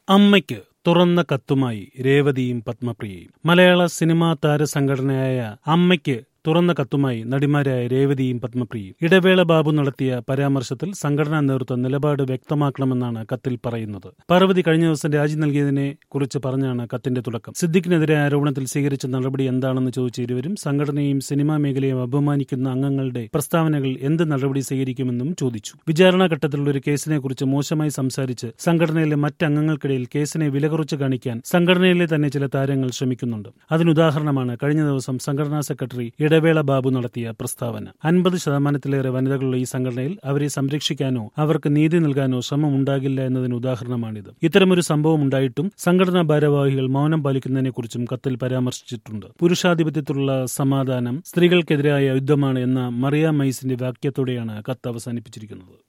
അമ്മയ്ക്ക് തുറന്ന കത്തുമായി രേവതിയും പത്മപ്രിയയും മലയാള സിനിമാ താര സംഘടനയായ അമ്മയ്ക്ക് തുറന്ന കത്തുമായി നടിമാരായ രേവതിയും പത്മപ്രിയയും ഇടവേള ബാബു നടത്തിയ പരാമർശത്തിൽ സംഘടനാ നേതൃത്വം നിലപാട് വ്യക്തമാക്കണമെന്നാണ് കത്തിൽ പറയുന്നത് പാർവതി കഴിഞ്ഞ ദിവസം രാജി നൽകിയതിനെ കുറിച്ച് പറഞ്ഞാണ് കത്തിന്റെ തുടക്കം സിദ്ദിഖിനെതിരെ ആരോപണത്തിൽ സ്വീകരിച്ച നടപടി എന്താണെന്ന് ചോദിച്ച ഇരുവരും സംഘടനയും സിനിമാ മേഖലയും അപമാനിക്കുന്ന അംഗങ്ങളുടെ പ്രസ്താവനകൾ എന്ത് നടപടി സ്വീകരിക്കുമെന്നും ചോദിച്ചു വിചാരണ ഘട്ടത്തിലുള്ള ഒരു കേസിനെ കുറിച്ച് മോശമായി സംസാരിച്ച് സംഘടനയിലെ മറ്റംഗങ്ങൾക്കിടയിൽ കേസിനെ വിലകുറച്ച് കാണിക്കാൻ സംഘടനയിലെ തന്നെ ചില താരങ്ങൾ ശ്രമിക്കുന്നുണ്ട് അതിനുദാഹരണമാണ് കഴിഞ്ഞ ദിവസം സംഘടനാ സെക്രട്ടറി ഇടവേള ബാബു നടത്തിയ പ്രസ്താവന അൻപത് ശതമാനത്തിലേറെ വനിതകളുള്ള ഈ സംഘടനയിൽ അവരെ സംരക്ഷിക്കാനോ അവർക്ക് നീതി നൽകാനോ ശ്രമം ഉണ്ടാകില്ല എന്നതിന് ഉദാഹരണമാണിത് ഇത്തരമൊരു സംഭവം ഉണ്ടായിട്ടും സംഘടനാ ഭാരവാഹികൾ മൗനം പാലിക്കുന്നതിനെക്കുറിച്ചും കത്തിൽ പരാമർശിച്ചിട്ടുണ്ട് പുരുഷാധിപത്യത്തിലുള്ള സമാധാനം സ്ത്രീകൾക്കെതിരായ യുദ്ധമാണ് എന്ന മറിയ മൈസിന്റെ വാക്യത്തോടെയാണ് കത്ത് അവസാനിപ്പിച്ചിരിക്കുന്നത്